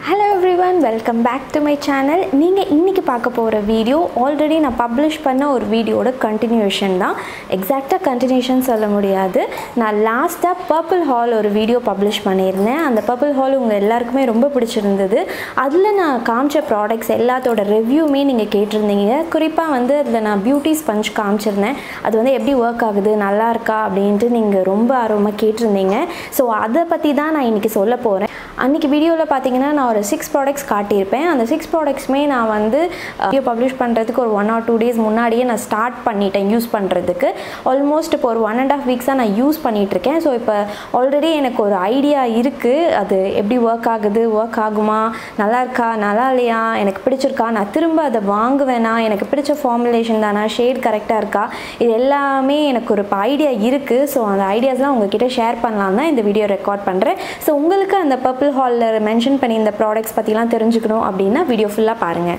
hello everyone welcome back to my channel நீங்கள் இன்றைக்கி பார்க்க போகிற வீடியோ ஆல்ரெடி நான் பப்ளிஷ் பண்ண ஒரு வீடியோட கண்டினியூஷன் தான் எக்ஸாக்டாக கண்டினியூஷன் சொல்ல முடியாது நான் லாஸ்ட்டாக பர்பிள் ஹால் ஒரு வீடியோ பப்ளிஷ் பண்ணியிருந்தேன் அந்த பர்பிள் ஹால் உங்கள் எல்லாருக்குமே ரொம்ப பிடிச்சிருந்தது அதில் நான் காமிச்ச ப்ராடக்ட்ஸ் எல்லாத்தோட ரிவ்யூமே நீங்கள் கேட்டிருந்தீங்க குறிப்பாக வந்து அதில் நான் பியூட்டி ஸ்பஞ்ச் காமிச்சிருந்தேன் அது வந்து எப்படி ஒர்க் ஆகுது நல்லா இருக்கா அப்படின்ட்டு நீங்கள் ரொம்ப ஆர்வமாக கேட்டிருந்தீங்க ஸோ அதை பற்றி தான் நான் இன்றைக்கி சொல்ல போகிறேன் அன்றைக்கி வீடியோவில் பார்த்தீங்கன்னா நான் ஒரு சிக்ஸ் ப்ராடக்ட்ஸ் காட்டியிருப்பேன் அந்த சிக்ஸ் ப்ராடக்ட்ஸுமே நான் வந்து வீடியோ பப்ளிஷ் பண்ணுறதுக்கு ஒரு ஒன் ஆர் டூ டேஸ் முன்னாடியே நான் ஸ்டார்ட் பண்ணிட்டேன் யூஸ் பண்ணுறதுக்கு ஆல்மோஸ்ட் இப்போ ஒரு ஒன் அண்ட் ஆஃப் வீக்ஸாக நான் யூஸ் பண்ணிகிட்ருக்கேன் ஸோ இப்போ ஆல்ரெடி எனக்கு ஒரு ஐடியா இருக்குது அது எப்படி ஒர்க் ஆகுது ஒர்க் ஆகுமா நல்லா இருக்கா நல்லா இல்லையா எனக்கு பிடிச்சிருக்கா நான் திரும்ப அதை வாங்குவேனா எனக்கு பிடிச்ச ஃபார்முலேஷன் தானா ஷேட் கரெக்டாக இருக்கா இது எல்லாமே எனக்கு ஒரு ஐடியா இருக்குது ஸோ அந்த ஐடியாஸ்லாம் உங்ககிட்ட ஷேர் பண்ணலாம் தான் இந்த வீடியோ ரெக்கார்ட் பண்ணுறேன் ஸோ உங்களுக்கு அந்த பர்பிள் ஹாலில் மென்ஷன் பண்ணி இந்த ப்ராடக்ட்ஸ் பற்றிலாம் தெரிஞ்சுக்கணும் அப்படின்னா வீடியோ ஃபுல்லாக பாருங்கள்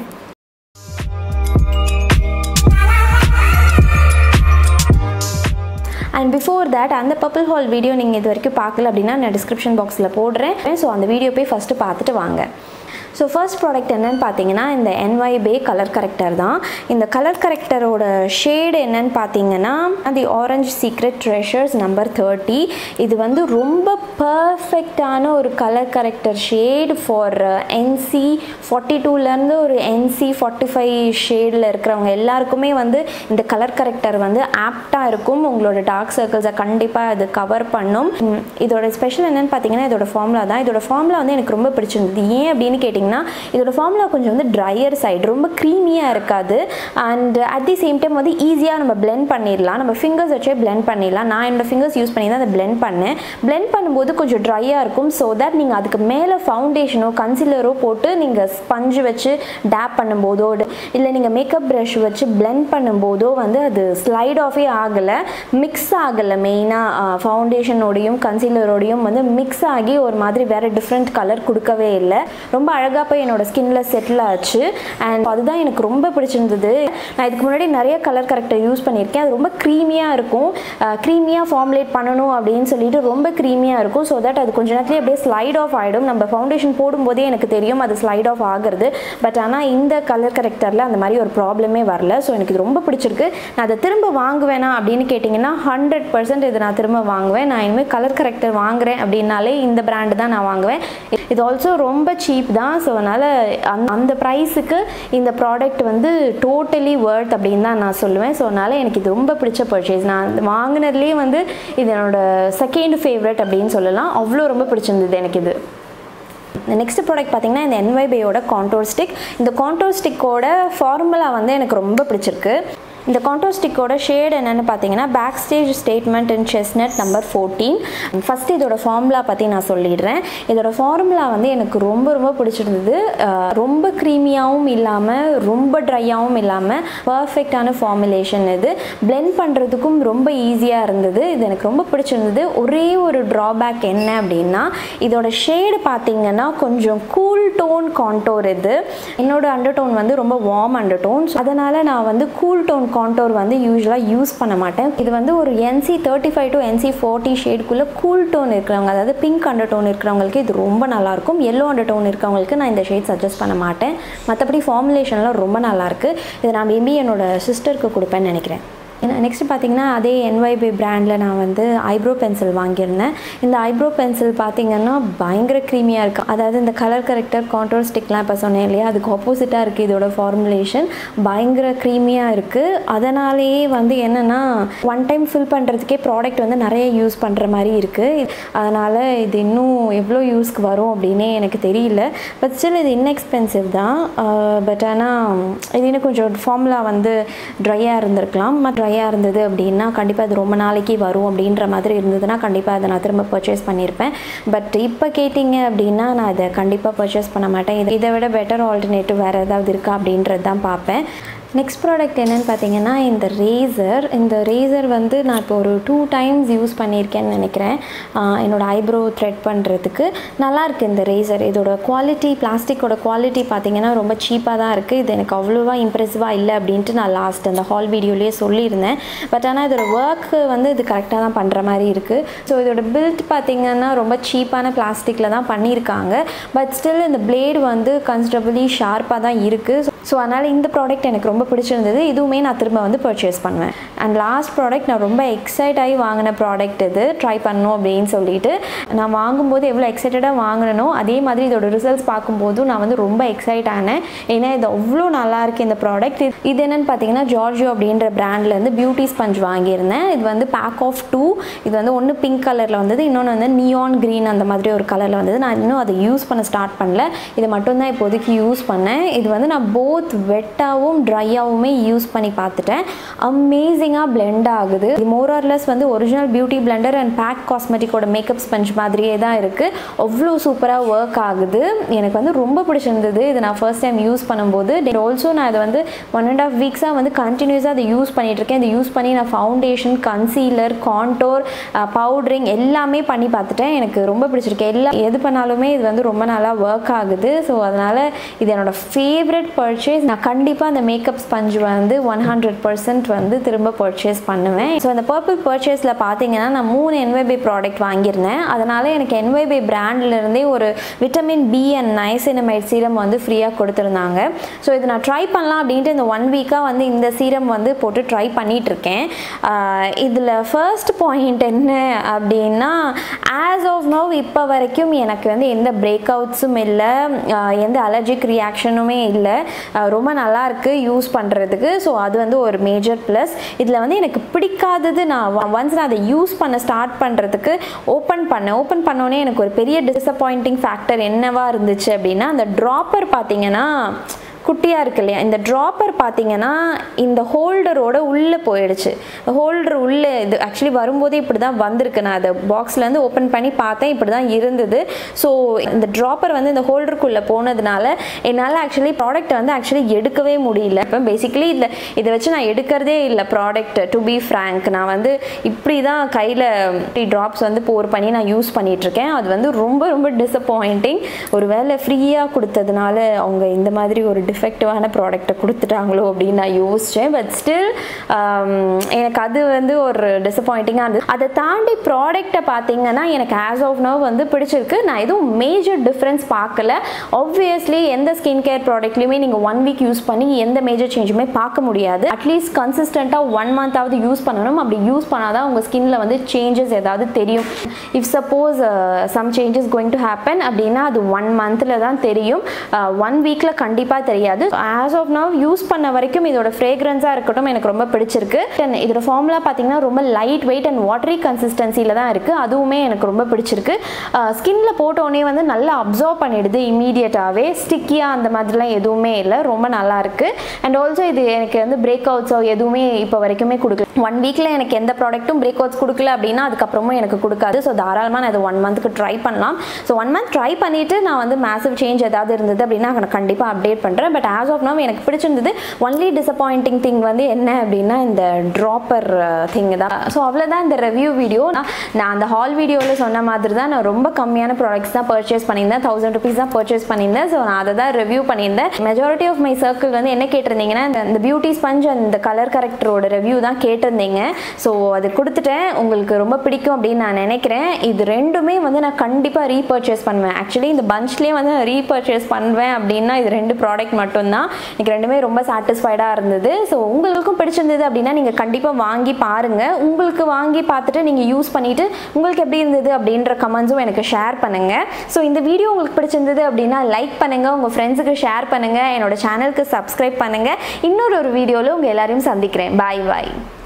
அண்ட் பிஃபோர் தட் அந்த பர்பிள் ஹால் வீடியோ நீங்கள் இது வரைக்கும் பார்க்கல அப்படின்னா நான் டிஸ்கிரிப்ஷன் பாக்ஸில் போடுறேன் ஸோ அந்த வீடியோ போய் ஃபஸ்ட்டு பார்த்துட்டு வாங்க ஸோ ஃபர்ஸ்ட் ப்ராடக்ட் என்னென்னு பார்த்தீங்கன்னா இந்த என்ஒய் பே கலர் கரெக்டர் தான் இந்த கலர் கரெக்டரோட ஷேடு என்னன்னு பார்த்தீங்கன்னா the orange secret treasures number thirty இது வந்து ரொம்ப பர்ஃபெக்டான ஒரு colour character shade for NC forty டூலேருந்து ஒரு என்சி ஃபார்ட்டி ஃபைவ் ஷேடில் இருக்கிறவங்க எல்லாருக்குமே வந்து இந்த கலர் கரெக்டர் வந்து ஆப்டாக இருக்கும் உங்களோட டார்க் சர்க்கிள்ஸை கண்டிப்பாக அது கவர் பண்ணும் உம், இதோட ஸ்பெஷல் என்னென்னு பார்த்தீங்கன்னா இதோட ஃபார்முலா தான் இதோட ஃபார்முலா வந்து எனக்கு ரொம்ப பிடிச்சிருந்தது ஏன் அப்படின்னு கேட்டிங்கன்னா இதோட ஃபார்முலா கொஞ்சம் வந்து ட்ரையர் சைடு ரொம்ப க்ரீமியாக இருக்காது and at the same time வந்து ஈஸியாக நம்ம blend பண்ணிடலாம் நம்ம ஃபிங்கர்ஸ் வச்சே blend பண்ணிடலாம் நான் என்னோட ஃபிங்கர்ஸ் யூஸ் பண்ணி தான் அதை blend பண்ணேன் blend பண்ணும்போது கொஞ்சம் ட்ரையாக இருக்கும் ஸோ தட் நீங்கள் அதுக்கு மேலே ஃபவுண்டேஷனோ கன்சிலரோ போட்டு நீங்கள் ஸ்பஞ்சு வச்சு டேப் பண்ணும்போதோ இல்லை நீங்கள் மேக்கப் ப்ரஷ் வச்சு blend பண்ணும்போதோ வந்து அது ஸ்லைட் ஆஃபே ஆகலை மிக்ஸ் ஆகலை மெயினாக ஃபவுண்டேஷனோடையும் கன்சீலரோடையும் வந்து மிக்ஸ் ஆகி ஒரு மாதிரி வேறு டிஃப்ரெண்ட் கலர் கொடுக்கவே இல்லை ரொம்ப அழகாக போய் என்னோட ஸ்கின்ல செட்டில் ஆச்சு அண்ட் அதுதான் எனக்கு ரொம்ப பிடிச்சிருந்தது நான் இதுக்கு முன்னாடி நிறைய கலர் கரெக்டர் யூஸ் பண்ணியிருக்கேன் அது ரொம்ப க்ரீமியாக இருக்கும் க்ரீமியாக ஃபார்முலேட் பண்ணணும் அப்படின்னு சொல்லிட்டு ரொம்ப க்ரீமியாக இருக்கும் ஸோ தட் அது கொஞ்ச நேரத்துலேயே அப்படியே ஸ்லைட் ஆஃப் ஆகிடும் நம்ம ஃபவுண்டேஷன் போடும்போதே எனக்கு தெரியும் அது ஸ்லைட் ஆஃப் ஆகுறது பட் ஆனால் இந்த கலர் கரெக்டரில் அந்த மாதிரி ஒரு ப்ராப்ளமே வரல ஸோ எனக்கு இது ரொம்ப பிடிச்சிருக்கு நான் அதை திரும்ப வாங்குவேனா அப்படின்னு கேட்டிங்கன்னா ஹண்ட்ரட் பர்சன்ட் இது நான் திரும்ப வாங்குவேன் நான் இனிமேல் கலர் கரெக்டர் வாங்குறேன் அப்படின்னாலே இந்த பிராண்டு தான் நான் வாங்குவேன் இது ஆல்சோ ரொம்ப சீப் தான் ஸோ அதனால் அந்த அந்த ப்ரைஸுக்கு இந்த ப்ராடக்ட் வந்து டோட்டலி ஒர்த் அப்படின்னு தான் நான் சொல்லுவேன் ஸோ அதனால் எனக்கு இது ரொம்ப பிடிச்ச பர்ச்சேஸ் நான் அந்த வாங்கினதுலேயே வந்து இது என்னோட செகண்ட் ஃபேவரட் அப்படின்னு சொல்லலாம் அவ்வளோ ரொம்ப பிடிச்சிருந்தது எனக்கு இது நெக்ஸ்ட் ப்ராடக்ட் பார்த்தீங்கன்னா இந்த என்வைபையோட கான்டோர் ஸ்டிக் இந்த கான்டோர் ஸ்டிக்கோட ஃபார்முலா வந்து எனக்கு ரொம்ப பிடிச்சிருக்கு இந்த கான்டோர் ஸ்டிக்கோட ஷேட் என்னென்னு பார்த்தீங்கன்னா back stage statement in chestnut number fourteen first இதோட ஃபார்முலா பற்றி நான் சொல்லிடுறேன் இதோட ஃபார்முலா வந்து எனக்கு ரொம்ப ரொம்ப பிடிச்சிருந்தது அஹ் ரொம்ப க்ரீமியாகவும் இல்லாமல் ரொம்ப ட்ரையாகவும் இல்லாமல் பர்ஃபெக்டான ஃபார்முலேஷன் இது பிளெண்ட் பண்ணுறதுக்கும் ரொம்ப ஈஸியாக இருந்தது இது எனக்கு ரொம்ப பிடிச்சிருந்தது ஒரே ஒரு ட்ராபேக் என்ன அப்படின்னா இதோட ஷேடு பார்த்தீங்கன்னா கொஞ்சம் கூல் டோன் கான்டோர் இது என்னோட அண்டர் டோன் வந்து ரொம்ப வார்ம் அண்டர் டோன் அதனால் நான் வந்து கூல் டோன் கான்டோர் வந்து யூஸ்வலாக யூஸ் பண்ண மாட்டேன் இது வந்து ஒரு NC thirty five to NC forty ஷேடுக்குள்ளே கூல் டோன் இருக்கிறவங்க அதாவது பிங்க் அண்டர் டோன் இருக்கிறவங்களுக்கு இது ரொம்ப நல்லாயிருக்கும் எல்லோ அண்டர் டோன் இருக்கிறவங்களுக்கு நான் இந்த ஷேட் சஜஸ்ட் பண்ண மாட்டேன் மற்றபடி ஃபார்முலேஷன்லாம் ரொம்ப நல்லாயிருக்கு இதை நான் மேபி என்னோட சிஸ்டருக்கு கொடுப்பேன்னு நினைக்கிறேன் நெக்ஸ்ட் பார்த்தீங்கன்னா அதே என்ஒய்பி பிராண்டில் நான் வந்து ஐப்ரோ பென்சில் வாங்கியிருந்தேன் இந்த ஐப்ரோ பென்சில் பார்த்தீங்கன்னா பயங்கர க்ரீமியாக இருக்குது அதாவது இந்த கலர் கரெக்டர் கான்ட்ரோல் ஸ்டிக்லாம் இப்போ சொன்னேன் இல்லையா அதுக்கு ஆப்போசிட்டாக இருக்குது இதோட ஃபார்முலேஷன் பயங்கர க்ரீமியாக இருக்குது அதனாலேயே வந்து என்னென்னா ஒன் டைம் ஃபில் பண்ணுறதுக்கே ப்ராடக்ட் வந்து நிறைய யூஸ் பண்ணுற மாதிரி இருக்குது அதனால் இது இன்னும் எவ்வளோ யூஸ்க்கு வரும் அப்படின்னே எனக்கு தெரியல பட் ஸ்டில் இது இன்எக்ஸ்பென்சிவ் தான் பட் ஆனால் இது இன்னும் கொஞ்சம் ஃபார்முலா வந்து ட்ரையாக இருந்திருக்கலாம் ட்ரையாக இருந்தது அப்படின்னா கண்டிப்பாக அது ரொம்ப நாளைக்கு வரும் அப்படின்ற மாதிரி இருந்ததுன்னா கண்டிப்பாக அதை நான் திரும்ப பர்ச்சேஸ் பண்ணியிருப்பேன் பட் இப்போ கேட்டிங்க அப்படின்னா நான் இதை கண்டிப்பாக பர்ச்சேஸ் பண்ண மாட்டேன் இது இதை விட பெட்டர் ஆல்டர்னேட்டிவ் வேறு ஏதாவது இருக்கா அப்படின்றது தான் பார்ப்பேன் நெக்ஸ்ட் ப்ராடக்ட் என்னென்னு பார்த்தீங்கன்னா இந்த ரேசர் இந்த ரேசர் வந்து நான் இப்போ ஒரு டூ டைம்ஸ் யூஸ் பண்ணியிருக்கேன்னு நினைக்கிறேன் ஆஹ் என்னோட ஐப்ரோ த்ரெட் பண்ணுறதுக்கு நல்லாயிருக்கு இந்த ரேசர் இதோட குவாலிட்டி பிளாஸ்டிக்கோட குவாலிட்டி பார்த்தீங்கன்னா ரொம்ப சீப்பாக தான் இருக்குது இது எனக்கு அவ்வளோவா இம்ப்ரெசிவாக இல்லை அப்படின்ட்டு நான் லாஸ்ட் அந்த ஹால் வீடியோலேயே சொல்லியிருந்தேன் பட் ஆனால் இதோட ஒர்க்கு வந்து இது கரெக்டாக தான் பண்ணுற மாதிரி இருக்குது ஸோ இதோட பில்ட் பார்த்தீங்கன்னா ரொம்ப சீப்பான பிளாஸ்டிக்கில் தான் பண்ணியிருக்காங்க பட் ஸ்டில் இந்த பிளேடு வந்து கன்சிடபிளி ஷார்ப்பாக தான் இருக்குது ஸோ அதனால் இந்த ப்ராடக்ட் எனக்கு ரொம்ப பிடிச்சிருந்தது இதுவுமே நான் திரும்ப வந்து பர்ச்சேஸ் பண்ணுவேன் அண்ட் லாஸ்ட் ப்ராடக்ட் நான் ரொம்ப எக்ஸைட் ஆகி வாங்கின ப்ராடக்ட் இது ட்ரை பண்ணணும் அப்படின்னு சொல்லிட்டு நான் வாங்கும்போது எவ்வளோ எக்ஸைட்டடாக வாங்கினனோ அதே மாதிரி இதோட ரிசல்ட்ஸ் பார்க்கும்போதும் நான் வந்து ரொம்ப எக்ஸைட் ஆனேன் ஏன்னா இது அவ்வளோ நல்லா இருக்கு இந்த ப்ராடக்ட் இது என்னென்னு பார்த்தீங்கன்னா ஜார்ஜியோ அப்படின்ற பிராண்ட்லேருந்து பியூட்டி ஸ்பஞ்ச் வாங்கியிருந்தேன் இது வந்து பேக் ஆஃப் டூ இது வந்து ஒன்று பிங்க் கலரில் வந்தது இன்னொன்று வந்து நியான் க்ரீன் அந்த மாதிரி ஒரு கலரில் வந்தது நான் இன்னும் அதை யூஸ் பண்ண ஸ்டார்ட் பண்ணல இது மட்டும்தான் இப்போதைக்கு யூஸ் பண்ணேன் இது வந்து நான் போத் வெட்டாகவும் ட்ரையாகவுமே யூஸ் பண்ணி பார்த்துட்டேன் அமேசிங்காக பிளெண்ட் ஆகுது இது மோரார்லெஸ் வந்து ஒரிஜினல் பியூட்டி பிளெண்டர் அண்ட் பேக் காஸ்மெட்டிக்கோட மேக்கப் ஸ்பஞ்ச் மாதிரியே தான் இருக்குது அவ்வளோ சூப்பராக ஒர்க் ஆகுது எனக்கு வந்து ரொம்ப பிடிச்சிருந்தது இது நான் ஃபர்ஸ்ட் டைம் யூஸ் பண்ணும்போது ஆல்சோ நான் இதை வந்து ஒன் அண்ட் ஆஃப் வீக்ஸாக வந்து கண்டினியூஸாக அதை யூஸ் பண்ணிகிட்ருக்கேன் இதை யூஸ் பண்ணி நான் ஃபவுண்டேஷன் கன்சீலர் கான்டோர் பவுட்ரிங் எல்லாமே பண்ணி பார்த்துட்டேன் எனக்கு ரொம்ப பிடிச்சிருக்கு எல்லா எது பண்ணாலுமே இது வந்து ரொம்ப நல்லா ஒர்க் ஆகுது ஸோ அதனால் இது என்னோடய ஃபேவரட் பர்ச்சேஸ் நான் கண்டிப்பாக அந்த மேக்கப் ஸ்பஞ்ச் வந்து ஒன் ஹண்ட்ரட் பர்சன்ட் வந்து திரும்ப பர்ச்சேஸ் பண்ணுவேன் ஸோ அந்த பர்பிள் பர்ச்சேஸில் பார்த்தீங்கன்னா நான் மூணு என்வைபை ப்ராடக்ட் வாங்கியிருந்தேன் அதனால் எனக்கு என்வைபை பிராண்ட்லேருந்தே ஒரு vitamin B and niacinamide serum வந்து ஃப்ரீயாக கொடுத்துருந்தாங்க ஸோ இது நான் ட்ரை பண்ணலாம் அப்படின்ட்டு இந்த ஒன் வீக்காக வந்து இந்த சீரம் வந்து போட்டு ட்ரை பண்ணிகிட்ருக்கேன் இதில் ஃபர்ஸ்ட் பாயிண்ட் என்ன அப்படின்னா ஆஸ் ஆஃப் நோ இப்போ வரைக்கும் எனக்கு வந்து எந்த பிரேக் அவுட்ஸும் இல்லை எந்த அலர்ஜிக் ரியாக்ஷனுமே இல்லை ரொம்ப நல்லா இருக்குது யூஸ் பண்ணுறதுக்கு ஸோ அது வந்து ஒரு மேஜர் ப்ளஸ் இதில் வந்து எனக்கு பிடிக்காதது நான் ஒன்ஸ் நான் அதை யூஸ் பண்ண ஸ்டார்ட் பண்ணுறதுக்கு ஓப்பன் பண்ணேன் ஓப்பன் பண்ணோன்னே எனக்கு ஒரு பெரிய டிசப்பாயிண்டிங் ஃபேக்டர் என்னவா இருந்துச்சு அப்படின்னா அந்த ட்ராப்பர் பார்த்தீங்கன்னா குட்டியாக இருக்கு இல்லையா இந்த ட்ராப்பர் பார்த்தீங்கன்னா இந்த ஹோல்டரோட உள்ளே போயிடுச்சு ஹோல்டர் உள்ளே இது ஆக்சுவலி வரும்போதே இப்படி தான் வந்திருக்கு நான் அதை பாக்ஸ்லேருந்து ஓப்பன் பண்ணி பார்த்தேன் இப்படி தான் இருந்தது ஸோ இந்த ட்ராப்பர் வந்து இந்த ஹோல்டருக்குள்ளே போனதுனால என்னால் ஆக்சுவலி ப்ராடக்ட் வந்து ஆக்சுவலி எடுக்கவே முடியல இப்போ பேசிக்கலி இதில் இதை வச்சு நான் எடுக்கிறதே இல்லை ப்ராடக்ட் டு பி ஃப்ரேங்க் நான் வந்து இப்படி தான் கையில் ட்ராப்ஸ் வந்து போர் பண்ணி நான் யூஸ் பண்ணிகிட்ருக்கேன் அது வந்து ரொம்ப ரொம்ப டிசப்பாயிண்டிங் ஒரு வேலை ஃப்ரீயாக கொடுத்ததுனால அவங்க இந்த மாதிரி ஒரு டிஃபெக்டிவான ப்ராடக்ட்டை கொடுத்துட்டாங்களோ அப்படின்னு நான் யோசித்தேன் பட் ஸ்டில் எனக்கு அது வந்து ஒரு டிசப்பாயிண்டிங்காக இருந்தது அதை தாண்டி ப்ராடக்ட்டை பார்த்தீங்கன்னா எனக்கு ஆஸ் ஆஃப் நோ வந்து பிடிச்சிருக்கு நான் எதுவும் மேஜர் டிஃப்ரென்ஸ் பார்க்கல ஆப்வியஸ்லி எந்த ஸ்கின் கேர் ப்ராடக்ட்லையுமே நீங்கள் ஒன் வீக் யூஸ் பண்ணி எந்த மேஜர் சேஞ்சுமே பார்க்க முடியாது அட்லீஸ்ட் கன்சிஸ்டண்ட்டாக ஒன் மந்த்தாவது யூஸ் பண்ணணும் அப்படி யூஸ் பண்ணால் தான் உங்கள் ஸ்கின்ல வந்து சேஞ்சஸ் ஏதாவது தெரியும் if suppose some changes going to happen அப்படின்னா அது ஒன் மந்தில் தான் தெரியும் ஒன் வீக்கில் கண்டிப்பாக தெரியாது ஆஸ் ஆஃப் நவ் யூஸ் பண்ண வரைக்கும் இதோட ஃப்ரேக்ரன்ஸாக இருக்கட்டும் எனக்கு ரொம்ப பிடிச்சிருக்கு And இதோட ஃபார்முலா பார்த்தீங்கன்னா ரொம்ப லைட் வெயிட் அண்ட் வாட்டரி கன்சிஸ்டன்சியில் தான் இருக்குது அதுவுமே எனக்கு ரொம்ப பிடிச்சிருக்கு ஸ்கின்ல போட்டோடனே வந்து நல்லா அப்சர்வ் பண்ணிடுது இமீடியட்டாகவே ஸ்டிக்கியாக அந்த மாதிரிலாம் எதுவுமே இல்லை ரொம்ப நல்லா இருக்கு அண்ட் ஆல்சோ இது எனக்கு வந்து பிரேக் அவுட்ஸோ எதுவுமே இப்போ வரைக்குமே கொடுக்கல ஒன் வீக்கில் எனக்கு எந்த ப்ராடக்ட்டும் பிரேக் அவுட்ஸ் கொடுக்கல அப்படின்னா அதுக்கப்புறமும் எனக்கு கொடுக்காது ஸோ தாராளமாக நான் இது ஒன் மந்த்துக்கு ட்ரை பண்ணலாம் ஸோ ஒன் மந்த் ட்ரை பண்ணிவிட்டு நான் வந்து மேசிவ் சேஞ்ச் ஏதாவது இருந்தது அப்படின்னா நான் கண்டிப்பாக அப்டேட் பண்ணுறேன் பட் ஆஸ் ஆஃப் நவ் எனக்கு பிடிச்சிருந்தது ஒன்லி டிசப்பாயிண்டிங் திங் வந்து என்ன அப்படின்னா இந்த ட்ராப்பர் திங் தான் ஸோ அவ்வளோதான் இந்த ரிவ்யூ வீடியோ நான் அந்த ஹால் வீடியோவில் சொன்ன மாதிரி தான் நான் ரொம்ப கம்மியான ப்ராடக்ட்ஸ் தான் பர்ச்சேஸ் பண்ணியிருந்தேன் தௌசண்ட் ருபீஸ் தான் பர்ச்சேஸ் பண்ணியிருந்தேன் ஸோ நான் அதை தான் ரிவ்யூ பண்ணியிருந்தேன் மெஜாரிட்டி ஆஃப் மை சர்க்கிள் வந்து என்ன கேட்டிருந்தீங்கன்னா இந்த- இந்த பியூட்டி ஸ்பஞ்ச் அந்த கலர் கரெக்டரோட ரிவ்யூ தான் கேட்டிருந்தீங்க ஸோ அது கொடுத்துட்டேன் உங்களுக்கு ரொம்ப பிடிக்கும் அப்படின்னு நான் நினைக்கிறேன் இது ரெண்டுமே வந்து நான் கண்டிப்பாக ரீபர்ச்சேஸ் பண்ணுவேன் ஆக்சுவலி இந்த பஞ்ச்லேயே வந்து நான் ரீபர்ச்சேஸ் பண்ணுவேன் அப்படின்னா இது ரெண்டு ப்ராடக்ட் மட்டும்தான் எனக்கு ரெண்டுமே ரொம்ப சாட்டிஸ்ஃபைடாக இருந்தது ஸோ உங்களுக்கும் பிடிச்சிருந்தது அப்படின்னா நீங்கள் கண்டிப்பாக வாங்கி பாருங்கள் உங்களுக்கு வாங்கி பார்த்துட்டு நீங்கள் யூஸ் பண்ணிவிட்டு உங்களுக்கு எப்படி இருந்தது அப்படின்ற கமெண்ட்ஸும் எனக்கு ஷேர் பண்ணுங்கள் ஸோ இந்த வீடியோ உங்களுக்கு பிடிச்சிருந்தது அப்படின்னா லைக் பண்ணுங்கள் உங்கள் ஃப்ரெண்ட்ஸுக்கு ஷேர் பண்ணுங்கள் என்னோட சேனலுக்கு சப்ஸ்கிரைப் பண்ணுங்கள் இன்னொரு ஒரு வீடியோவில் உங்கள் எல்லாரையும் சந்திக்கிறேன் பாய் பாய்